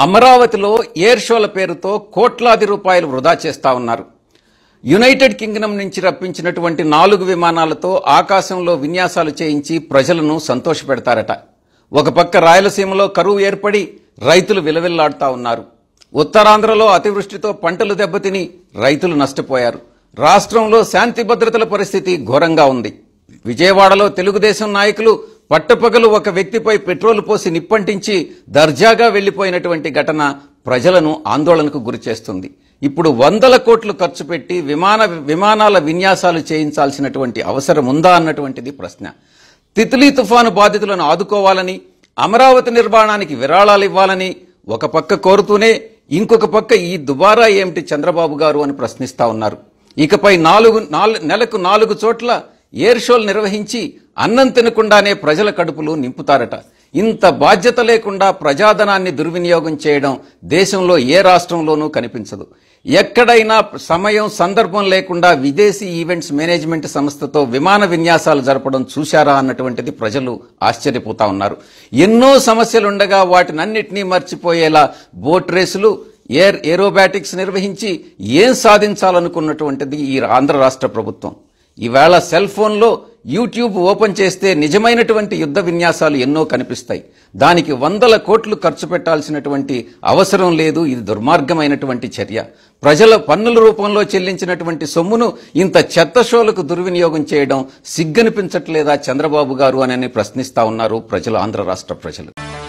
అమరావతిలో ఎయిర్ షోల పేరుతో కోట్లాది రూపాయలు వృధా చేస్తా ఉన్నారు యునైటెడ్ కింగ్డమ్ నుంచి రప్పించినటువంటి నాలుగు విమానాలతో ఆకాశంలో విన్యాసాలు చేయించి ప్రజలను సంతోషపెడతారట ఒక పక్క రాయలసీమలో కరువు ఏర్పడి రైతులు విలవిల్లాడుతా ఉన్నారు ఉత్తరాంధ్రలో అతివృష్టితో పంటలు దెబ్బతిని రైతులు నష్టపోయారు రాష్ట్రంలో శాంతి భద్రతల పరిస్థితి ఘోరంగా ఉంది విజయవాడలో తెలుగుదేశం నాయకులు పట్టపగలు ఒక వ్యక్తిపై పెట్రోల్ పోసి నిప్పంటించి దర్జాగా వెళ్లిపోయినటువంటి ఘటన ప్రజలను ఆందోళనకు గురిచేస్తుంది ఇప్పుడు వందల కోట్లు ఖర్చు పెట్టి విమాన విమానాల విన్యాసాలు చేయించాల్సినటువంటి అవసరం ఉందా అన్నటువంటిది ప్రశ్న తిత్లీ తుఫాను బాధితులను ఆదుకోవాలని అమరావతి నిర్మాణానికి విరాళాలు ఇవ్వాలని ఒక పక్క కోరుతూనే ఇంకొక పక్క ఈ దుబారా ఏమిటి చంద్రబాబు గారు అని ప్రశ్నిస్తా ఉన్నారు ఇకపై నాలుగు నాలు- నెలకు నాలుగు చోట్ల ఎయిర్ షోలు నిర్వహించి అన్నం తినకుండానే ప్రజల కడుపులు నింపుతారట ఇంత బాధ్యత లేకుండా ప్రజాధనాన్ని దుర్వినియోగం చేయడం దేశంలో ఏ రాష్ట్రంలోనూ కనిపించదు ఎక్కడైనా సమయం సందర్భం లేకుండా విదేశీ ఈవెంట్స్ మేనేజ్మెంట్ సంస్థతో విమాన విన్యాసాలు జరపడం చూశారా అన్నటువంటిది ప్రజలు ఆశ్చర్యపోతా ఉన్నారు ఎన్నో సమస్యలుండగా వాటినన్నిటినీ మర్చిపోయేలా బోట్ రేసులు ఎయిర్ ఏరోబాటిక్స్ నిర్వహించి ఏం సాధించాలనుకున్నటువంటిది ఈ ఆంధ్ర రాష్ట్ర ప్రభుత్వం ఈవేళ సెల్ ఫోన్లో యూట్యూబ్ ఓపెన్ చేస్తే నిజమైనటువంటి యుద్ధ విన్యాసాలు ఎన్నో కనిపిస్తాయి దానికి వందల కోట్లు ఖర్చు పెట్టాల్సినటువంటి అవసరం లేదు ఇది దుర్మార్గమైనటువంటి చర్య ప్రజల పన్నుల రూపంలో చెల్లించినటువంటి సొమ్మును ఇంత చెత్త షోలకు దుర్వినియోగం చేయడం సిగ్గనిపించట్లేదా చంద్రబాబు గారు అని ప్రశ్నిస్తా ఉన్నారు ప్రజలు ఆంధ్ర రాష్ట్ర ప్రజలు